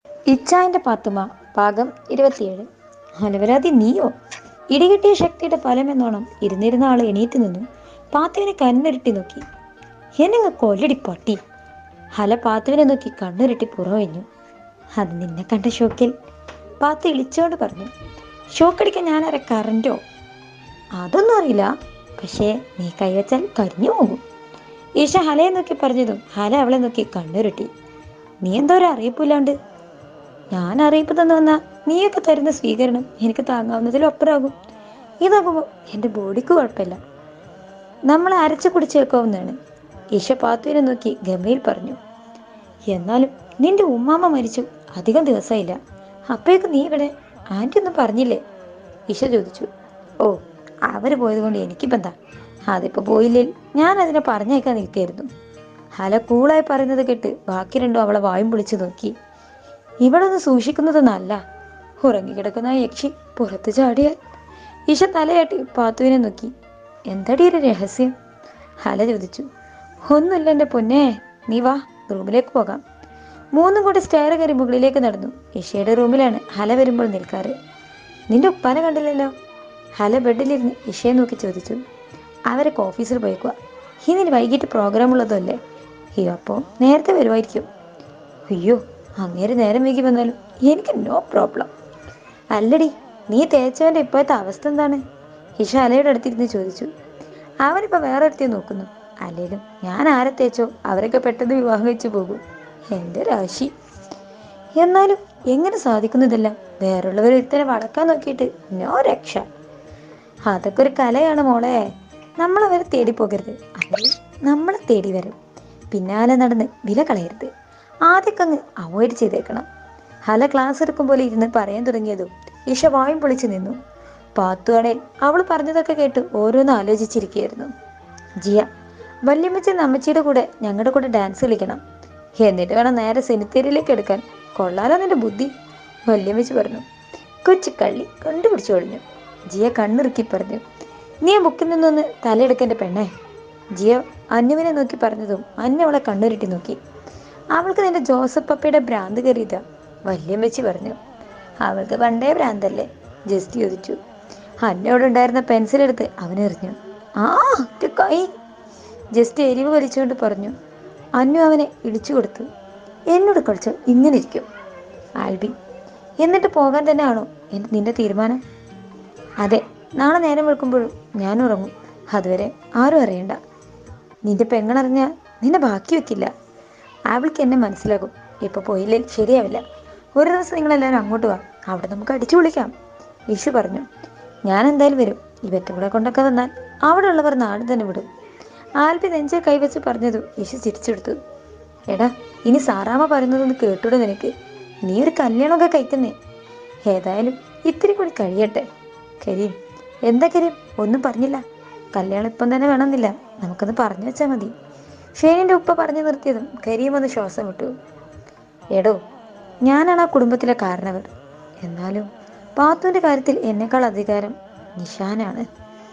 ഇച്ചായന്റെ പാത്തുമ ഭാഗം ഇരുപത്തിയേഴ് അലവരാതി നീയോ ഇടികിട്ടിയ ശക്തിയുടെ ഫലമെന്നോണം ഇരുന്നിരുന്ന ആൾ എണീറ്റ് നിന്നു പാത്തുവിനെ കണ്ണുരുട്ടി നോക്കി എന്നെ കൊല്ലടി പട്ടി ഹല പാത്തുവിനെ നോക്കി കണ്ണുരുട്ടി പുറവഞ്ഞു അത് നിന്നെ കണ്ട ഷോക്കിൽ പാത്തു ഇളിച്ചോണ്ട് പറഞ്ഞു ഷോക്കടിക്കാൻ ഞാനര കറണ്ടോ അതൊന്നും അറിയില്ല പക്ഷേ നീ കൈവച്ചാൽ കരിഞ്ഞു പോകും ഈശ ഹലയെ നോക്കി പറഞ്ഞതും ഹല അവളെ നോക്കി കണ്ണുരുട്ടി നീ എന്തോ ഒരു അറിയിപ്പില്ലാണ്ട് ഞാൻ അറിയിപ്പ് തന്നു വന്നാ നീയൊക്കെ തരുന്ന സ്വീകരണം എനിക്ക് താങ്ങാവുന്നതിലൊപ്പരാകും ഇതാകുമ്പോൾ എൻ്റെ ബോഡിക്ക് കുഴപ്പമില്ല നമ്മളെ അരച്ചു കുടിച്ചേക്കാവുന്നതാണ് ഈശ പാത്തുവിനെ നോക്കി ഗമയിൽ പറഞ്ഞു എന്നാലും നിന്റെ ഉമ്മാമ്മ മരിച്ചു അധികം ദിവസമായില്ല അപ്പോഴേക്ക് നീ ഇവിടെ ആൻറ്റി ഒന്നും പറഞ്ഞില്ലേ ഈശ ചോദിച്ചു ഓ അവര് പോയത് കൊണ്ട് എനിക്കിപ്പോൾ എന്താ അതിപ്പോ പോയില്ലേ ഞാൻ അതിനെ പറഞ്ഞേക്കാൻ നിൽക്കായിരുന്നു ഹല കൂളായി പറയുന്നത് കേട്ട് ബാക്കി രണ്ടും അവളെ വായും പൊളിച്ചു നോക്കി ഇവിടെ ഒന്ന് സൂക്ഷിക്കുന്നത് നല്ല ഉറങ്ങിക്കിടക്കുന്ന ആ യക്ഷി പുറത്ത് ചാടിയാൽ ഈശ തലയാട്ടി പാത്തുവിനെ നോക്കി എന്താടി ഒരു രഹസ്യം ഹല ചോദിച്ചു ഒന്നുമില്ല എൻ്റെ പൊന്നേ നീ വാ റൂമിലേക്ക് പോകാം മൂന്നും കൂടി സ്റ്റെയർ കയറി മുകളിലേക്ക് നടന്നു ഇഷയുടെ റൂമിലാണ് ഹല വരുമ്പോൾ നിൽക്കാറ് നിന്റെ ഉപ്പാനെ കണ്ടില്ലല്ലോ ഹല ബെഡിലിരുന്ന് ഇഷയെ നോക്കി ചോദിച്ചു അവരൊക്കെ ഓഫീസിൽ പോയിക്കുക ഇന്നിന് വൈകിട്ട് പ്രോഗ്രാം ഉള്ളതല്ലേ അയ്യോ അപ്പോൾ നേരത്തെ വരുമായിരിക്കും അയ്യോ അങ്ങേര് നേരം വൈകി വന്നാലും എനിക്ക് നോ പ്രോബ്ലം അല്ലടി നീ തേച്ചവൻ്റെ ഇപ്പോഴത്തെ അവസ്ഥ എന്താണ് ഇഷ അലയുടെ അടുത്തിരുന്ന് ചോദിച്ചു അവനിപ്പോൾ വേറെ ഒരുത്തിയെ നോക്കുന്നു അല്ലേലും ഞാൻ ആരെ തേച്ചോ അവരൊക്കെ പെട്ടെന്ന് വിവാഹം വെച്ച് പോകും എൻ്റെ രാശി എന്നാലും എങ്ങനെ സാധിക്കുന്നു ഇതെല്ലാം വേറുള്ളവർ ഇത്തരം വടക്കാൻ നോക്കിയിട്ട് നോ രക്ഷ അതൊക്കെ ഒരു കലയാണ് മോളെ നമ്മളവരെ തേടി പോകരുത് അവർ നമ്മളെ തേടി വരും പിന്നാലെ നടന്ന് വില കളയരുത് ആദ്യമൊക്കെ അങ്ങ് അവോയ്ഡ് ചെയ്തേക്കണം ഹല ക്ലാസ് എടുക്കും പോലെ ഇരുന്ന് പറയാൻ തുടങ്ങിയതും ഇഷ വായും പൊളിച്ചു നിന്നു പാത്തുവാണേൽ അവൾ പറഞ്ഞതൊക്കെ കേട്ട് ഓരോന്ന് ആലോചിച്ചിരിക്കുകയായിരുന്നു ജിയ വല്യമ്മച്ചൻ അമ്മച്ചിയുടെ കൂടെ ഞങ്ങളുടെ കൂടെ ഡാൻസ് കളിക്കണം എന്നിട്ട് വേണം നേരെ സെനിത്തേരിയിലേക്ക് എടുക്കാൻ കൊള്ളാലോ നിന്റെ ബുദ്ധി വല്യമ്മച്ചി പറഞ്ഞു കൊച്ചു കള്ളി കണ്ടുപിടിച്ചു കഴിഞ്ഞു ജിയ കണ്ണിറുക്കി പറഞ്ഞു നീ ആ ബുക്കിൽ നിന്നൊന്ന് തലയെടുക്കേണ്ട പെണ്ണേ ജിയ അന്നുവിനെ നോക്കി പറഞ്ഞതും അന്നു അവളെ കണ്ണുരുട്ടി നോക്കി അവൾക്ക് നിന്റെ ജോസഫ് പപ്പയുടെ ഭ്രാന്ത് കയറിയതാ വല്യമ്മച്ചി പറഞ്ഞു അവൾക്ക് പണ്ടേ ഭ്രാന്തല്ലേ ജസ്റ്റ് ചോദിച്ചു അന്നോട് ഉണ്ടായിരുന്ന പെൻസിൽ എടുത്ത് അവനെറിഞ്ഞു ആ ഒറ്റ കൈ ജസ്റ്റ് എരിവ് വലിച്ചുകൊണ്ട് പറഞ്ഞു അന്നു അവനെ ഇടിച്ചു കൊടുത്തു എന്നോട് കളിച്ച് ഇങ്ങനെ ഇരിക്കും ആൽബി എന്നിട്ട് പോകാൻ തന്നെയാണോ എൻ്റെ നിന്റെ തീരുമാനം അതെ നാളെ നേരം വെളുക്കുമ്പോഴും ഞാൻ ഉറങ്ങും അതുവരെ ആരും അറിയണ്ട നിന്റെ പെങ്ങളറിഞ്ഞാൽ നിന്നെ ബാക്കി വെക്കില്ല അവൾക്ക് എന്നെ മനസ്സിലാകും ഇപ്പൊ പോയില്ലേ ശരിയാവില്ല ഒരു ദിവസം നിങ്ങളെല്ലാവരും അങ്ങോട്ട് വാ അവിടെ നമുക്ക് അടിച്ചു വിളിക്കാം ഇഷു പറഞ്ഞു ഞാൻ എന്തായാലും വരും ഇവറ്റ കൂടെ കൊണ്ടൊക്കെ വന്നാൽ അവിടെ ഉള്ളവർ നാട് തന്നെ വിടും ആൽബി നെഞ്ചെ കൈവച്ച് പറഞ്ഞതു ഇഷു ചിരിച്ചെടുത്തു എടാ ഇനി സാറാമ്മ പറയുന്നതൊന്ന് കേട്ടൂടെ നിനക്ക് നീ ഒരു കല്യാണമൊക്കെ കഴിക്കുന്നേ ഏതായാലും ഇത്തിരി കൂടി കഴിയട്ടെ കരീം എന്താ കരീം ഒന്നും പറഞ്ഞില്ല കല്യാണം ഇപ്പം തന്നെ വേണമെന്നില്ല നമുക്കൊന്ന് പറഞ്ഞു വെച്ചാൽ മതി ഷേനിൻ്റെ ഉപ്പ പറഞ്ഞു നിർത്തിയതും കരീം ഒന്ന് ശ്വാസം വിട്ടു എടോ ഞാനാണ് ആ കുടുംബത്തിലെ കാരണവർ എന്നാലും പാത്തുവിൻ്റെ കാര്യത്തിൽ എന്നെക്കാൾ അധികാരം നിഷാനാണ്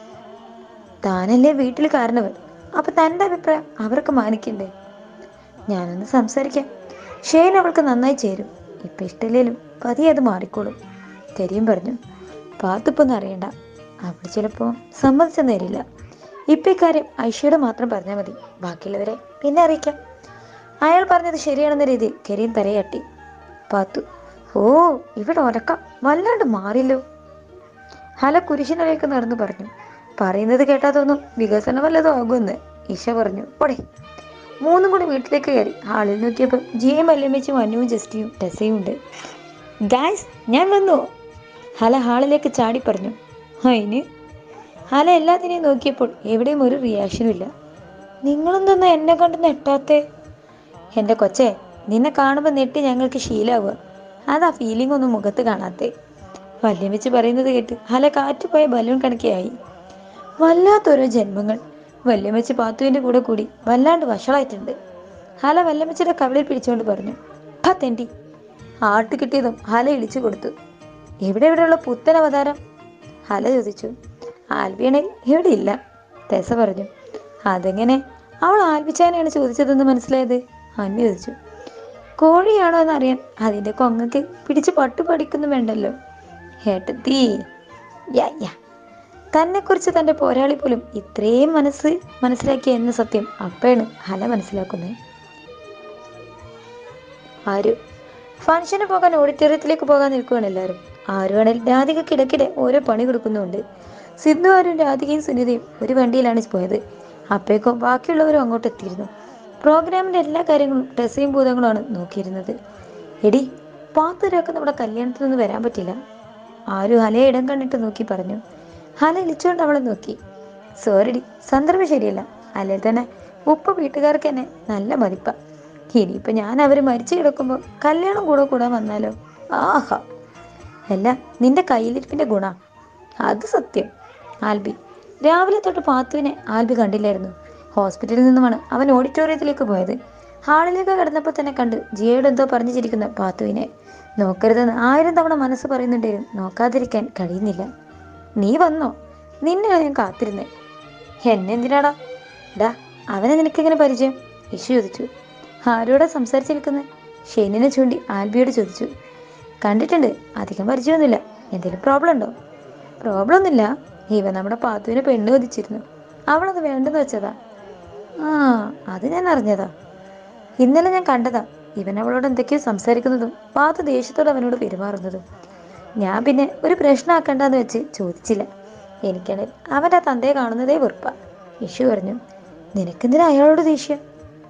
താനല്ലേ വീട്ടിൽ കാരണവർ അപ്പൊ തൻ്റെ അഭിപ്രായം അവർക്ക് മാനിക്കണ്ടേ ഞാനൊന്ന് സംസാരിക്കാം ഷെയ്ൻ അവൾക്ക് നന്നായി ചേരും ഇപ്പം ഇഷ്ടമില്ലേലും പതിയെ അത് മാറിക്കോളും കരീം പറഞ്ഞു പാത്തുപ്പൊന്നും അറിയണ്ട അവൾ ചിലപ്പോൾ സമ്മതിച്ച നേരില്ല ഇപ്പം ഇക്കാര്യം ഐഷയുടെ മാത്രം പറഞ്ഞാൽ മതി ബാക്കിയുള്ളവരെ പിന്നെ അറിയിക്കാം അയാൾ പറഞ്ഞത് ശരിയാണെന്ന രീതിയിൽ കരീം തലയാട്ടി പാത്തു ഓ ഇവിടെ ഒരക്ക വല്ലാണ്ട് മാറില്ലോ ഹല കുരിശിനിലേക്ക് നടന്നു പറഞ്ഞു പറയുന്നത് കേട്ടാ തോന്നും വികസനം വല്ലതും ആകുമെന്ന് ഈശ പറഞ്ഞു പോടെ മൂന്നും കൂടി വീട്ടിലേക്ക് കയറി ഹാളിൽ നോക്കിയപ്പോൾ ജിയും വല്യമ്മച്ചും അനുവും ജസ്റ്റിയും ടെസയും ഉണ്ട് ഗായ്സ് ഞാൻ വന്നു ഹല ഹാളിലേക്ക് ചാടി പറഞ്ഞു അതിന് ഹല എല്ലാത്തിനെയും നോക്കിയപ്പോൾ എവിടെയും ഒരു റിയാക്ഷനും ഇല്ല നിങ്ങളെന്തൊന്നും എന്നെ കണ്ട് നെട്ടാത്തേ എൻ്റെ കൊച്ചേ നിന്നെ കാണുമ്പോൾ നെട്ടി ഞങ്ങൾക്ക് ശീലാവുക അതാ ഫീലിംഗ് ഒന്നും മുഖത്ത് കാണാത്തേ വല്യമ്മച്ച് പറയുന്നത് കേട്ട് ഹല കാറ്റുപോയ ബലൂൺ കണക്കെയായി വല്ലാത്തോരോ ജന്മങ്ങൾ വല്യമ്മച്ച് പാത്തുവിൻ്റെ കൂടെ കൂടി വല്ലാണ്ട് വഷളായിട്ടുണ്ട് ഹല വല്യമ്മച്ചിയുടെ കവിളിൽ പിടിച്ചുകൊണ്ട് പറഞ്ഞു "ഹാ തെണ്ടി ആട്ട് കിട്ടിയതും ഹല ഇടിച്ചു കൊടുത്തു എവിടെ എവിടെയുള്ള പുത്തൻ അവതാരം ഹല ചോദിച്ചു ആൽബിയണയിൽ ഇവിടെ ഇല്ല തെസ പറഞ്ഞു അതെങ്ങനെ അവൾ ആൽബിച്ചാനെയാണ് ചോദിച്ചതെന്ന് മനസ്സിലായത് അന്യ ചോദിച്ചു കോഴിയാണോ എന്നറിയാൻ അതിൻ്റെ കൊങ്ങക്ക് പിടിച്ച് പട്ടു പഠിക്കുന്നു വേണ്ടല്ലോ ഏട്ടത്തി യാ യാ തന്നെക്കുറിച്ച് തൻ്റെ പോരാളി പോലും ഇത്രയും മനസ്സ് മനസ്സിലാക്കിയ എന്ന സത്യം അപ്പോഴാണ് ഹല മനസ്സിലാക്കുന്നത് ആരു ഫംഗ്ഷന് പോകാൻ ഓഡിറ്റോറിയത്തിലേക്ക് പോകാൻ നിൽക്കുകയാണ് എല്ലാവരും ആരുവാണെങ്കിൽ രാധികയ്ക്ക് ഇടയ്ക്കിടെ ഓരോ പണി കൊടുക്കുന്നുണ്ട് സിദ്ധു ആരും രാധികയും സുനിതയും ഒരു വണ്ടിയിലാണ് പോയത് അപ്പോഴേക്കും ബാക്കിയുള്ളവരും അങ്ങോട്ട് എത്തിയിരുന്നു പ്രോഗ്രാമിൻ്റെ എല്ലാ കാര്യങ്ങളും ഡ്രസ്സയും ഭൂതങ്ങളുമാണ് നോക്കിയിരുന്നത് എടി പാത്തൊരാൾക്ക് നമ്മുടെ കല്യാണത്തിനൊന്നും വരാൻ പറ്റില്ല ആരും ഹലയെ ഇടം കണ്ടിട്ട് നോക്കി പറഞ്ഞു ഹല ഇളിച്ചുകൊണ്ട് അവളെ നോക്കി സോറിടി സന്ദർഭം ശരിയല്ല അല്ലെ തന്നെ ഉപ്പ വീട്ടുകാർക്ക് തന്നെ നല്ല മതിപ്പാ ഇനിയിപ്പോൾ ഞാൻ അവർ മരിച്ചു കിടക്കുമ്പോൾ കല്യാണം കൂടെ കൂടാൻ വന്നാലോ ആഹാ അല്ല നിന്റെ കയ്യിലിരിപ്പിൻ്റെ ഗുണ അത് സത്യം ആൽബി രാവിലെ തൊട്ട് പാത്തുവിനെ ആൽബി കണ്ടില്ലായിരുന്നു ഹോസ്പിറ്റലിൽ നിന്നുമാണ് അവൻ ഓഡിറ്റോറിയത്തിലേക്ക് പോയത് ഹാളിലേക്ക് കടന്നപ്പോൾ തന്നെ കണ്ട് ജിയോട് എന്തോ പറഞ്ഞു ചിരിക്കുന്ന പാത്തുവിനെ നോക്കരുതെന്ന് ആയിരം തവണ മനസ്സ് പറയുന്നുണ്ടെങ്കിലും നോക്കാതിരിക്കാൻ കഴിയുന്നില്ല നീ വന്നോ നിന്നെയാണ് ഞാൻ കാത്തിരുന്നേ എന്നെ എന്തിനാടാ ഡാ അവനെ നിനക്കെങ്ങനെ പരിചയം ഇഷു ചോദിച്ചു ആരോടാ സംസാരിച്ചിരിക്കുന്നത് ഷെയ്നിനെ ചൂണ്ടി ആൽബിയോട് ചോദിച്ചു കണ്ടിട്ടുണ്ട് അധികം പരിചയമൊന്നുമില്ല എന്തെങ്കിലും പ്രോബ്ലം ഉണ്ടോ പ്രോബ്ലം ഒന്നുമില്ല ഇവ നമ്മുടെ പാത്തുവിനെ പെണ്ണ് കൊതിച്ചിരുന്നു അവളത് വേണ്ടെന്ന് വെച്ചതാ ആ അത് ഞാൻ അറിഞ്ഞതാ ഇന്നലെ ഞാൻ കണ്ടതാ ഇവൻ അവളോട് എന്തൊക്കെയോ സംസാരിക്കുന്നതും പാത്ത് ദേഷ്യത്തോടെ അവനോട് പെരുമാറുന്നതും ഞാൻ പിന്നെ ഒരു പ്രശ്നമാക്കണ്ടെന്ന് വെച്ച് ചോദിച്ചില്ല എനിക്കാണെങ്കിൽ അവൻ്റെ തന്തയെ കാണുന്നതേ വെറുപ്പാ ഇഷു പറഞ്ഞു നിനക്കെന്തിനാ അയാളോട് ദേഷ്യം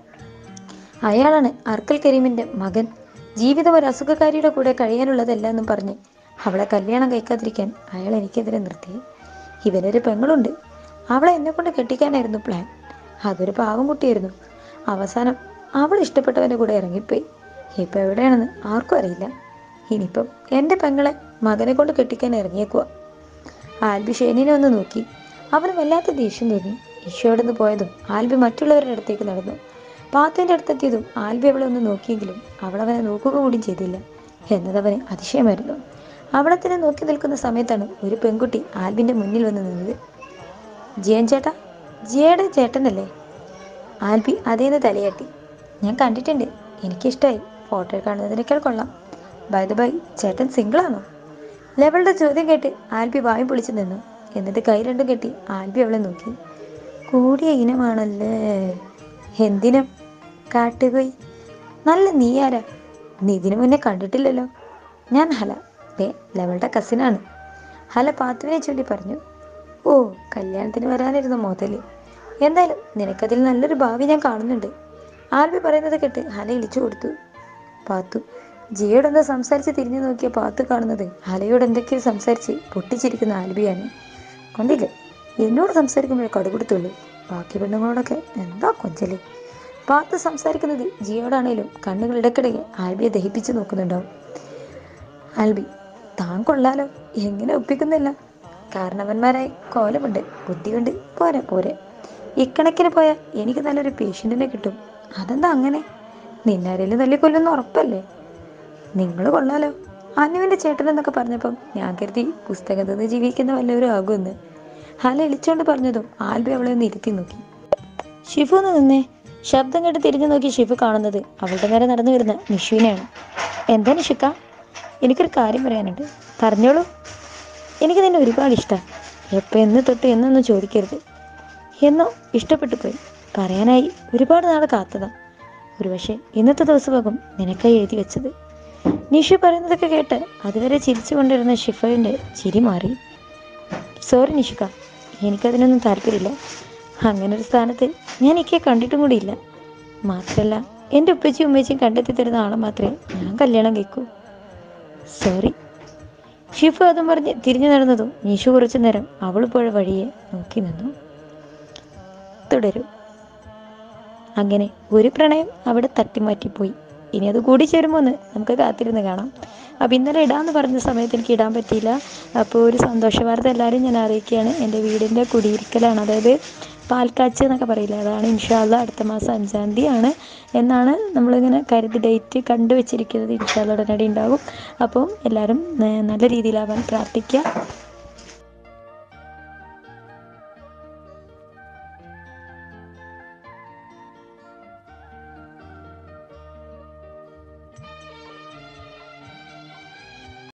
അയാളാണ് അർക്കൽ കരീമിന്റെ മകൻ ജീവിതം ഒരു അസുഖക്കാരിയുടെ കൂടെ കഴിയാനുള്ളതല്ല എന്നും പറഞ്ഞ് അവളെ കല്യാണം കഴിക്കാതിരിക്കാൻ അയാൾ എനിക്കെതിരെ നിർത്തി ഇവനൊരു പെങ്ങളുണ്ട് അവളെ എന്നെ കൊണ്ട് കെട്ടിക്കാനായിരുന്നു പ്ലാൻ അതൊരു പാവം കുട്ടിയായിരുന്നു അവസാനം അവൾ ഇഷ്ടപ്പെട്ടവൻ്റെ കൂടെ ഇറങ്ങിപ്പോയി ഇപ്പം എവിടെയാണെന്ന് ആർക്കും അറിയില്ല ഇനിയിപ്പം എൻ്റെ പെങ്ങളെ മകനെ കൊണ്ട് കെട്ടിക്കാൻ ഇറങ്ങിയേക്കുക ആൽബി ഷെനിനെ ഒന്ന് നോക്കി അവന് വല്ലാത്ത ദേഷ്യം തോന്നി ഈശോയുടെ നിന്ന് പോയതും ആൽബി മറ്റുള്ളവരുടെ അടുത്തേക്ക് നടന്നു പാത്തുവിൻ്റെ അടുത്തെത്തിയതും ആൽബി അവളെ ഒന്ന് നോക്കിയെങ്കിലും അവൾ അവനെ നോക്കുക കൂടി ചെയ്തില്ല എന്നതവന് അതിശയമായിരുന്നു അവളെ തന്നെ നോക്കി നിൽക്കുന്ന സമയത്താണ് ഒരു പെൺകുട്ടി ആൽബിൻ്റെ മുന്നിൽ വന്ന് നിന്നത് ജിയൻ ചേട്ടാ ജിയയുടെ ചേട്ടനല്ലേ ആൽബി അതേന്ന് തലയാട്ടി ഞാൻ കണ്ടിട്ടുണ്ട് എനിക്കിഷ്ടമായി ഫോട്ടോയിൽ കാണുന്നതിനേക്കാൾ കൊള്ളാം ബൈ ദ ബൈ ചേട്ടൻ സിംഗിളാണോ ലെവളുടെ ചോദ്യം കേട്ട് ആൽബി വായും പൊളിച്ചു നിന്നു എന്നിട്ട് കൈ രണ്ടും കെട്ടി ആൽബി അവളെ നോക്കി കൂടിയ ഇനമാണല്ലേ എന്തിനും കാട്ടുപോയി നല്ല നീ ആരാ നീ ഇതിനു മുന്നേ കണ്ടിട്ടില്ലല്ലോ ഞാൻ ഹല ദേ ലെവളുടെ കസിനാണ് ഹല പാത്തുവിനെ ചൊല്ലി പറഞ്ഞു ഓ കല്യാണത്തിന് വരാനിരുന്ന മുതല് എന്തായാലും നിനക്കതിൽ നല്ലൊരു ഭാവി ഞാൻ കാണുന്നുണ്ട് ആൽബി പറയുന്നത് കേട്ട് ഹല ഇളിച്ചു കൊടുത്തു പാത്തു ജിയോടൊന്ന് സംസാരിച്ച് തിരിഞ്ഞു നോക്കിയ പാത്തു കാണുന്നത് ഹലയോട് എന്തൊക്കെയോ സംസാരിച്ച് പൊട്ടിച്ചിരിക്കുന്ന ആൽബിയാണ് കണ്ടില്ലേ എന്നോട് സംസാരിക്കുമ്പോഴേ കടുപിടുത്തുള്ളൂ ബാക്കി പെണ്ണുങ്ങളോടൊക്കെ എന്താ കൊഞ്ചല് പാത്ത് സംസാരിക്കുന്നത് ജിയോടാണേലും കണ്ണുകൾ ഇടയ്ക്കിടയ്ക്ക് ആൽബിയെ ദഹിപ്പിച്ച് നോക്കുന്നുണ്ടാവും ആൽബി താൻ കൊള്ളാലോ എങ്ങനെ ഒപ്പിക്കുന്നില്ല കാരണവന്മാരായി കോലമുണ്ട് ബുദ്ധി കൊണ്ട് പോരാ പോരെ ഇക്കണക്കിന് പോയാൽ എനിക്ക് നല്ലൊരു പേഷ്യൻറ്റിനെ കിട്ടും അതെന്താ അങ്ങനെ നിന്നാരേലും തല്ലിക്കൊല്ലുന്ന ഉറപ്പല്ലേ നിങ്ങൾ കൊള്ളാലോ അനുവിൻ്റെ ചേട്ടൻ എന്നൊക്കെ പറഞ്ഞപ്പം ഞാൻ കരുതി പുസ്തകത്തിൽ നിന്ന് ജീവിക്കുന്ന വല്ലവരും ആകുമെന്ന് ഹല എളിച്ചോണ്ട് പറഞ്ഞതും ആൽബി അവളെ ഒന്ന് ഇരുത്തി നോക്കി ഷിഫു ഒന്ന് നിന്നേ ശബ്ദം കേട്ട് തിരിഞ്ഞു നോക്കി ഷിഫു കാണുന്നത് അവളുടെ നേരെ നടന്നു വരുന്ന നിഷുവിനെയാണ് എന്താ നിഷിക്ക എനിക്കൊരു കാര്യം പറയാനുണ്ട് പറഞ്ഞോളൂ എനിക്ക് നിന്നെ ഒരുപാട് ഇഷ്ടമാണ് എപ്പോൾ എന്ന് തൊട്ട് എന്നൊന്നും ചോദിക്കരുത് എന്നോ ഇഷ്ടപ്പെട്ടു പോയി പറയാനായി ഒരുപാട് നാൾ കാത്തതാ ഒരു പക്ഷേ ഇന്നത്തെ ദിവസമാകും നിനക്കായി എഴുതി വെച്ചത് നിഷു പറയുന്നതൊക്കെ കേട്ട് അതുവരെ ചിരിച്ചു കൊണ്ടിരുന്ന ഷിഫയുടെ ചിരി മാറി സോറി നിഷിക എനിക്കതിനൊന്നും താല്പര്യമില്ല അങ്ങനെ ഒരു സ്ഥാനത്ത് ഞാൻ ഇക്കെ കണ്ടിട്ടും കൂടിയില്ല മാത്രമല്ല എൻ്റെ ഉപ്പച്ചിയും ഉമ്മച്ചിയും കണ്ടെത്തി തരുന്ന ആളെ മാത്രമേ ഞാൻ കല്യാണം കഴിക്കൂ സോറി ഷിഫു അതും പറഞ്ഞ് തിരിഞ്ഞു നടന്നതും നിഷു കുറച്ചു നേരം അവൾ പോയ വഴിയെ നോക്കി നിന്നു തുടരും അങ്ങനെ ഒരു പ്രണയം അവിടെ തട്ടിമാറ്റിപ്പോയി ഇനി അത് കൂടി ചേരുമ്പോൾ ഒന്ന് നമുക്ക് കാത്തിരുന്ന് കാണാം അപ്പോൾ ഇന്നലെ ഇടാമെന്ന് പറഞ്ഞ സമയത്ത് എനിക്ക് ഇടാൻ പറ്റിയില്ല അപ്പോൾ ഒരു സന്തോഷ വാർത്ത എല്ലാവരും ഞാൻ അറിയിക്കുകയാണ് എൻ്റെ വീടിൻ്റെ കുടിയിരിക്കലാണ് അതായത് പാൽക്കാച്ച് എന്നൊക്കെ പറയില്ല അതാണ് ഇൻഷാല്ല അടുത്ത മാസം അഞ്ചാം തീയതി ആണ് എന്നാണ് നമ്മളിങ്ങനെ കരുതി ഡേറ്റ് കണ്ടു വെച്ചിരിക്കുന്നത് ഇൻഷാല്ല ഉടനടി ഉണ്ടാകും അപ്പോൾ എല്ലാവരും ഏർ നല്ല രീതിയിലാവാൻ പ്രാർത്ഥിക്കുക